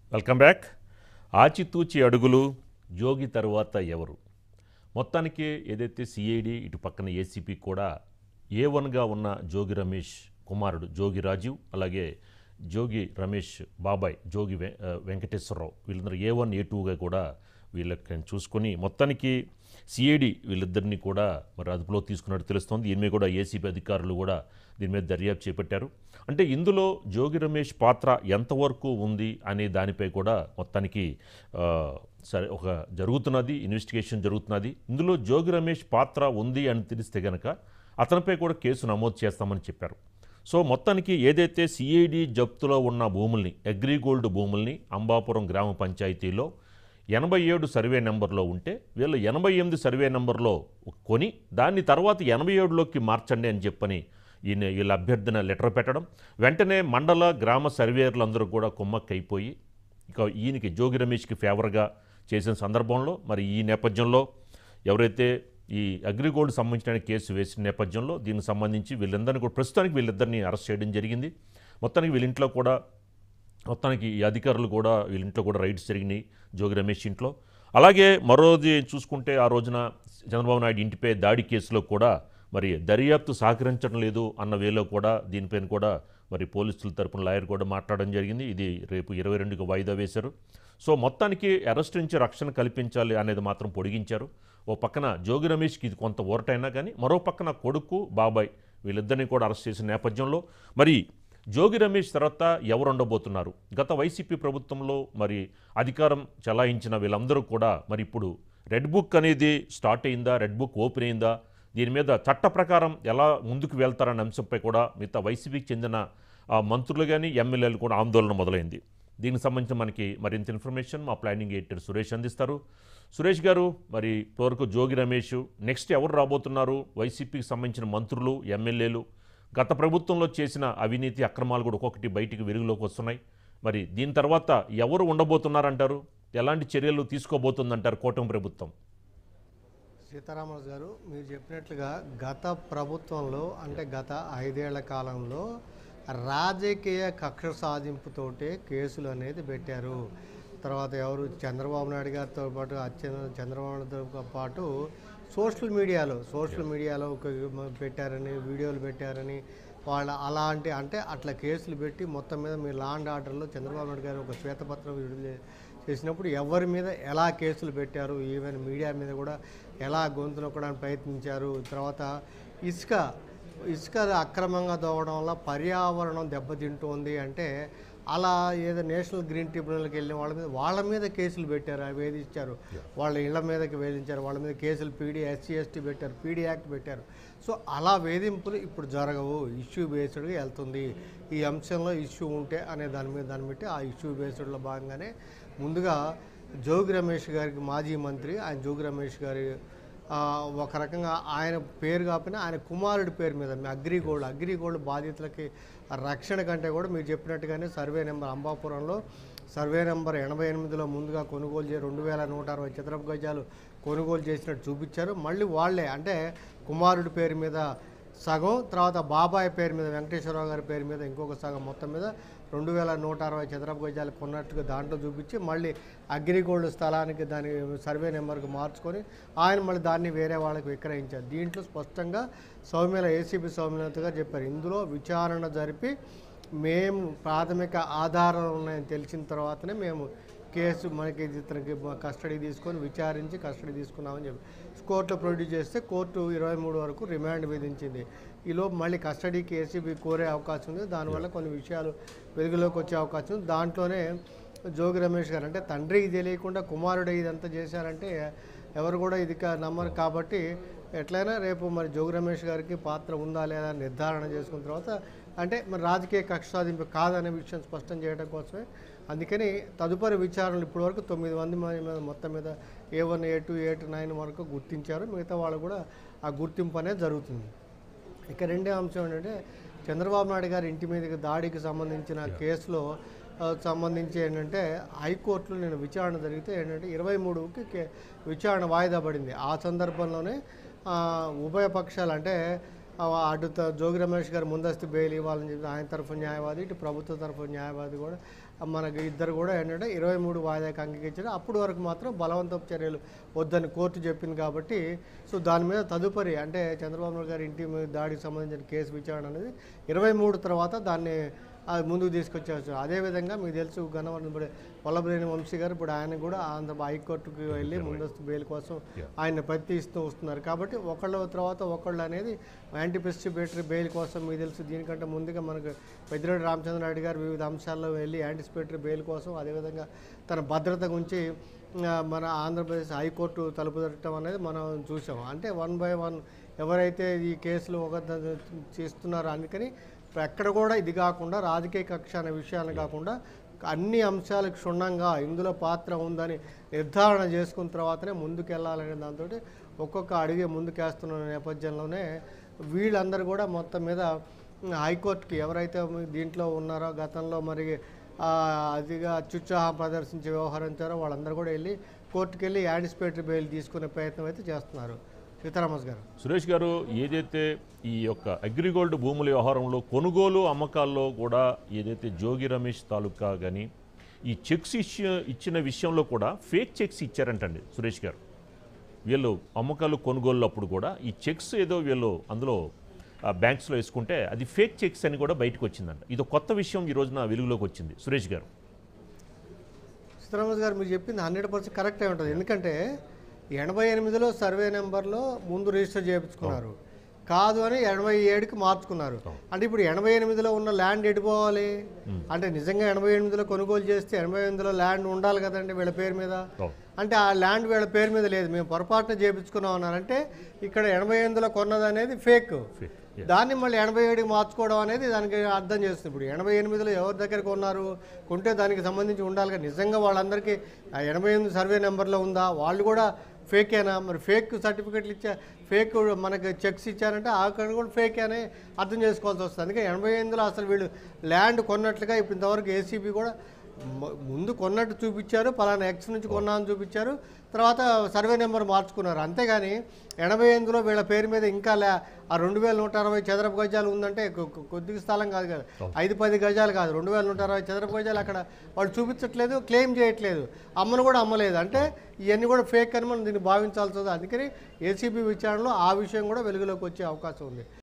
Welcome back ఆచితూచి అడుగులు జోగి తర్వాత ఎవరు మొత్తానికి ఏదైతే సిఐడి ఇటు పక్కన ఏసీపీ కూడా ఏ వన్గా ఉన్న జోగి రమేష్ కుమారుడు జోగి రాజీవ్ అలాగే జోగి రమేష్ బాబాయ్ జోగి వె ఆ, వెంకటేశ్వరరావు వీళ్ళందరూ ఏ వన్ ఏ టూగా కూడా వీళ్ళకి చూసుకొని మొత్తానికి సిఐడి వీళ్ళిద్దరిని కూడా మరి అదుపులో తీసుకున్నట్టు తెలుస్తోంది దీని మీద కూడా ఏసీపీ అధికారులు కూడా దీని మీద దర్యాప్తు చేపట్టారు అంటే ఇందులో జోగి రమేష్ పాత్ర ఎంతవరకు ఉంది అనే దానిపై కూడా మొత్తానికి ఆ, సరే ఒక జరుగుతున్నది ఇన్వెస్టిగేషన్ జరుగుతున్నది ఇందులో జోగి రమేష్ పాత్ర ఉంది అని తెలిస్తే గనక అతనిపై కూడా కేసు నమోదు చేస్తామని చెప్పారు సో మొత్తానికి ఏదైతే సిఐడి జప్తులో ఉన్న భూముల్ని అగ్రిగోల్డ్ భూముల్ని అంబాపురం గ్రామ పంచాయతీలో ఎనభై ఏడు సర్వే నెంబర్లో ఉంటే వీళ్ళు ఎనభై ఎనిమిది సర్వే నెంబర్లో కొని దాన్ని తర్వాత ఎనభై ఏడులోకి మార్చండి అని చెప్పని ఈయన వీళ్ళ అభ్యర్థన లెటర్ పెట్టడం వెంటనే మండల గ్రామ సర్వేయర్లందరూ కూడా కుమ్మక్కైపోయి ఇక ఈయనకి జోగి రమేష్కి ఫేవర్గా చేసిన సందర్భంలో మరి ఈ నేపథ్యంలో ఎవరైతే ఈ అగ్రిగోల్డ్ సంబంధించిన కేసు వేసిన నేపథ్యంలో దీనికి సంబంధించి వీళ్ళందరినీ కూడా ప్రస్తుతానికి వీళ్ళిద్దరిని అరెస్ట్ చేయడం జరిగింది మొత్తానికి వీళ్ళింట్లో కూడా మొత్తానికి ఈ అధికారులు కూడా వీళ్ళింట్లో కూడా రైడ్స్ జరిగినాయి జోగి రమేష్ ఇంట్లో అలాగే మరోది చూసుకుంటే ఆ రోజున చంద్రబాబు నాయుడు ఇంటిపై దాడి కేసులో కూడా మరి దర్యాప్తు సహకరించడం లేదు అన్న వేలో కూడా దీనిపైన కూడా మరి పోలీసుల తరపున లాయర్ కూడా మాట్లాడడం జరిగింది ఇది రేపు ఇరవై రెండుకి వాయిదా వేశారు సో మొత్తానికి అరెస్ట్ నుంచి రక్షణ కల్పించాలి అనేది మాత్రం పొడిగించారు ఓ పక్కన జోగి రమేష్కి ఇది కొంత ఓరటైనా కానీ మరో పక్కన కొడుకు బాబాయ్ వీళ్ళిద్దరిని కూడా అరెస్ట్ చేసిన నేపథ్యంలో మరి జోగి రమేష్ తర్వాత ఎవరు ఉండబోతున్నారు గత వైసీపీ ప్రభుత్వంలో మరి అధికారం చలాయించిన వీళ్ళందరూ కూడా మరి ఇప్పుడు రెడ్ బుక్ అనేది స్టార్ట్ అయిందా రెడ్ బుక్ ఓపెన్ అయిందా దీని మీద చట్ట ప్రకారం ఎలా ముందుకు వెళ్తారన్న అంశంపై కూడా మిగతా వైసీపీకి చెందిన ఆ, మంత్రులు కానీ ఎమ్మెల్యేలు కూడా ఆందోళన మొదలైంది దీనికి సంబంధించి మనకి మరింత ఇన్ఫర్మేషన్ మా ప్లానింగ్ ఎడిటర్ సురేష్ అందిస్తారు సురేష్ గారు మరి ఇప్పటివరకు జోగి రమేష్ నెక్స్ట్ ఎవరు రాబోతున్నారు వైసీపీకి సంబంధించిన మంత్రులు ఎమ్మెల్యేలు గత ప్రభుత్వంలో చేసిన అవినీతి అక్రమాలు కూడా ఒక్కొక్కటి బయటికి వెలుగులోకి వస్తున్నాయి మరి దీని తర్వాత ఎవరు ఉండబోతున్నారంటారు ఎలాంటి చర్యలు తీసుకోబోతుందంటారు కూటమి ప్రభుత్వం సీతారామరాజు గారు మీరు చెప్పినట్లుగా గత ప్రభుత్వంలో అంటే గత ఐదేళ్ల కాలంలో రాజకీయ కక్ష సాధింపుతోటే కేసులు అనేది పెట్టారు తర్వాత ఎవరు చంద్రబాబు నాయుడు గారితో పాటు అత్యంత చంద్రబాబు నాయుడుతో పాటు సోషల్ మీడియాలో సోషల్ మీడియాలో ఒక పెట్టారని వీడియోలు పెట్టారని వాళ్ళ అలాంటి అంటే అట్లా కేసులు పెట్టి మొత్తం మీద మీ లాండ్ ఆర్డర్లో చంద్రబాబు నాయుడు గారు ఒక శ్వేతపత్రం విడుదల చేసినప్పుడు ఎవరి మీద ఎలా కేసులు పెట్టారు ఈవెన్ మీడియా మీద కూడా ఎలా గొంతు నొక్కడానికి ప్రయత్నించారు తర్వాత ఇసుక ఇసుక అక్రమంగా దోవడం వల్ల పర్యావరణం దెబ్బతింటోంది అంటే అలా ఏదో నేషనల్ గ్రీన్ ట్రిబ్యునల్కి వెళ్ళిన వాళ్ళ మీద వాళ్ళ మీద కేసులు పెట్టారు అవి వేధించారు వాళ్ళ ఇళ్ల మీదకి వేధించారు వాళ్ళ మీద కేసులు పీడీ ఎస్సీ ఎస్టీ పెట్టారు పీడీ యాక్ట్ పెట్టారు సో అలా వేధింపులు ఇప్పుడు జరగవు ఇష్యూ బేస్డ్గా వెళ్తుంది ఈ అంశంలో ఇష్యూ ఉంటే అనే దాని మీద దాన్ని బట్టి ఆ ఇష్యూ బేస్డ్లో భాగంగానే ముందుగా జోగి రమేష్ గారికి మాజీ మంత్రి ఆయన జోగి రమేష్ గారి ఆ, ఒక రకంగా ఆయన పేరు కాకపోయినా ఆయన కుమారుడి పేరు మీద మీ అగ్రిగోల్డ్ అగ్రిగోల్డ్ బాధితులకి రక్షణ కంటే కూడా మీరు చెప్పినట్టుగానే సర్వే నెంబర్ అంబాపురంలో సర్వే నెంబర్ ఎనభై ఎనిమిదిలో ముందుగా కొనుగోలు చేసి రెండు వేల నూట అరవై చదరపు గజాలు కొనుగోలు చేసినట్టు చూపించారు మళ్ళీ వాళ్ళే అంటే కుమారుడి పేరు మీద సగం తర్వాత బాబాయ్ పేరు మీద వెంకటేశ్వరరావు గారి పేరు మీద ఇంకొక సగం మొత్తం మీద రెండు వేల నూట అరవై చదరపు గజాలు కొన్నట్టుగా దాంట్లో చూపించి మళ్ళీ అగ్రిగోల్డ్ స్థలానికి దాని సర్వే నెంబర్కి మార్చుకొని ఆయన మళ్ళీ దాన్ని వేరే వాళ్ళకి విక్రయించారు దీంట్లో స్పష్టంగా సౌమ్యుల ఏసీబీ సౌమ్యలత గారు చెప్పారు ఇందులో విచారణ జరిపి మేము ప్రాథమిక ఆధారాలు ఉన్నాయని తెలిసిన తర్వాతనే మేము కేసు మనకి ఇతనికి కస్టడీ తీసుకొని విచారించి కస్టడీ తీసుకున్నామని చెప్పి కోర్టులో ప్రొడ్యూస్ చేస్తే కోర్టు ఇరవై మూడు వరకు రిమాండ్ విధించింది ఈలోపు మళ్ళీ కస్టడీకి ఏసీబీ కోరే అవకాశం ఉంది దానివల్ల కొన్ని విషయాలు వెలుగులోకి వచ్చే అవకాశం ఉంది దాంట్లోనే జోగి రమేష్ గారు అంటే తండ్రికి తెలియకుండా కుమారుడు ఇదంతా చేశారంటే ఎవరు కూడా ఇది కా- నమ్మరు కాబట్టి ఎట్లయినా రేపు మరి జోగి రమేష్ గారికి పాత్ర ఉందా లేదా అని నిర్ధారణ చేసుకున్న తర్వాత అంటే మరి రాజకీయ కక్ష సాధింపు కాదనే విషయం స్పష్టం చేయడం కోసమే అందుకని తదుపరి విచారణలు ఇప్పటివరకు తొమ్మిది మంది మంది మీద మొత్తం మీద A one A two A two nine వరకు గుర్తించారు మిగతా వాళ్ళు కూడా ఆ గుర్తింపు అనేది జరుగుతుంది ఇక రెండో అంశం ఏంటంటే చంద్రబాబు నాయుడు గారి ఇంటి మీదకి దాడికి సంబంధించిన కేసులో ఆ, సంబంధించి ఏంటంటే హైకోర్టులో నేను విచారణ జరిగితే ఏంటంటే ఇరవై మూడుకి కే- విచారణ వాయిదా పడింది ఆ సందర్భంలోనే ఆ, ఉభయ పక్షాలు అంటే ఆ, అటు త- జోగి రమేష్ గారు ముందస్తు బెయిల్ ఇవ్వాలని చెప్పి ఆయన తరఫు న్యాయవాది ఇటు ప్రభుత్వ తరఫు న్యాయవాది కూడా ఆ, మనకి ఇద్దరు కూడా ఏంటంటే ఇరవై మూడు వాయిదాకి అంగీకరించారు అప్పుడు వరకు మాత్రం బలవంతపు చర్యలు వద్దని కోర్టు చెప్పింది కాబట్టి సో దాని మీద తదుపరి అంటే చంద్రబాబు నాయుడు గారి ఇంటి మీద దాడికి సంబంధించిన కేసు విచారణ అనేది ఇరవై మూడు తర్వాత దాన్ని ఆ, ముందుకు తీసుకొచ్చేస్తారు అదేవిధంగా మీకు తెలుసు గన్నవరం ఇప్పుడు వల్లభనేని వంశీ గారు ఇప్పుడు ఆయన కూడా ఆంధ్ర హైకోర్టుకు వెళ్ళి ముందస్తు బెయిల్ కోసం ఆయన ప్రయత్నిస్తూ వస్తున్నారు కాబట్టి ఒకళ్ళ తర్వాత ఒకళ్ళు అనేది యాంటిసిపేటరీ బెయిల్ కోసం మీకు తెలుసు దీనికంటే ముందుగా మనకు పెద్దిరెడ్డి రామచంద్ర నాయుడు గారు వివిధ అంశాల్లో వెళ్ళి యాంటిసిపేటరీ బెయిల్ కోసం అదేవిధంగా తన భద్రత గురించి ఆ, మన ఆంధ్రప్రదేశ్ హైకోర్టు తలుపు తట్టడం అనేది మనం చూసాం అంటే వన్ బై వన్ ఎవరైతే ఈ కేసులు ఒక ద- చేస్తున్నారో అందుకని ఎక్కడ కూడా ఇది కాకుండా రాజకీయ కక్ష అనే విషయాన్ని కాకుండా అన్ని అంశాలకు క్షుణ్ణంగా ఇందులో పాత్ర ఉందని నిర్ధారణ చేసుకున్న తర్వాతనే ముందుకెళ్ళాలనే దాంతో ఒక్కొక్క అడిగే ముందుకేస్తున్న నేపథ్యంలోనే వీళ్ళందరూ కూడా మొత్తం మీద హైకోర్టుకి ఎవరైతే దీంట్లో ఉన్నారో గతంలో మరి ఆ, అదిగా అత్యుత్సాహం ప్రదర్శించి వ్యవహరించారో వాళ్ళందరూ కూడా వెళ్ళి కోర్టుకు వెళ్ళి యాంటిసిపేటరీ బెయిల్ తీసుకునే ప్రయత్నం అయితే చేస్తున్నారు సీతారామస్ గారు సురేష్ గారు ఏదైతే ఈ యొక్క అగ్రిగోల్డ్ భూముల వ్యవహారంలో కొనుగోలు అమ్మకాల్లో కూడా ఏదైతే జోగి రమేష్ తాలూకా కానీ ఈ చెక్స్ ఇచ్చి ఇచ్చిన విషయంలో కూడా ఫేక్ చెక్స్ ఇచ్చారంటండి సురేష్ గారు వీళ్ళు అమ్మకాలు కొనుగోలు అప్పుడు కూడా ఈ చెక్స్ ఏదో వీళ్ళు అందులో ఆ, బ్యాంక్స్లో వేసుకుంటే అది ఫేక్ చెక్స్ అని కూడా బయటకు వచ్చిందంట ఇది ఒక కొత్త విషయం ఈ రోజున వెలుగులోకి వచ్చింది సురేష్ గారు సీతారామస్ గారు మీరు చెప్పింది హండ్రెడ్ పర్సెంట్ కరెక్టే ఉంటుంది ఎందుకంటే ఎనభై ఎనిమిదిలో సర్వే నెంబర్లో ముందు రిజిస్టర్ చేయించుకున్నారు కాదు అని ఎనభై ఏడుకి మార్చుకున్నారు అంటే ఇప్పుడు ఎనభై ఎనిమిదిలో ఉన్న ల్యాండ్ ఎడిపోవాలి అంటే నిజంగా ఎనభై ఎనిమిదిలో కొనుగోలు చేస్తే ఎనభై ఎనిమిదిలో ల్యాండ్ ఉండాలి కదండి వీళ్ళ పేరు మీద అవును. అంటే ఆ ల్యాండ్ వీళ్ళ పేరు మీద లేదు మేము పొరపాటున చేయించుకున్నాం అన్నారంటే ఇక్కడ ఎనభై ఎనిమిదిలో కొన్నది అనేది ఫేక్ Fake, దాన్ని మళ్ళీ ఎనభై ఏడుకి మార్చుకోవడం అనేది దానికి అర్థం చేస్తుంది ఇప్పుడు ఎనభై ఎనిమిదిలో ఎవరి దగ్గర కొన్నారు కొంటే దానికి సంబంధించి ఉండాలి కదా నిజంగా వాళ్ళందరికీ ఆ ఎనభై ఎనిమిది సర్వే నెంబర్లో ఉందా వాళ్ళు కూడా ఫేకేనా మరి ఫేక్ సర్టిఫికెట్లు ఇచ్చా ఫేక్ మనకి చెక్స్ ఇచ్చారంటే అక్కడ కూడా ఫేక్ అని అర్థం చేసుకోవాల్సి వస్తుంది అందుకే ఎనభై ఎనిమిదిలో అసలు వీళ్ళు ల్యాండ్ కొన్నట్లుగా ఇప్పుడు ఇంతవరకు ఏసీబీ కూడా మ- ముందు కొన్నట్టు చూపించారు పలానా ఎక్స్ నుంచి కొన్నా అని చూపించారు తర్వాత సర్వే నెంబర్ మార్చుకున్నారు అంతేగాని ఎనభై ఎనిమిదిలో వీళ్ళ పేరు మీద ఇంకా లే ఆ రెండు వేల నూట అరవై చదరపు గజాలు ఉందంటే కొ- కొ- కొద్దిగా స్థలం కాదు కదా ఐదు పది గజాలు కాదు రెండు వేల నూట అరవై చదరపు గజాలు అక్కడ వాళ్ళు చూపించట్లేదు క్లెయిమ్ చేయట్లేదు అమ్మను కూడా అమ్మలేదు అంటే ఇవన్నీ కూడా ఫేక్ అని మనం దీన్ని భావించాల్సి వస్తుంది అందుకని ఏసీబీ విచారణలో ఆ విషయం కూడా వెలుగులోకి వచ్చే అవకాశం ఉంది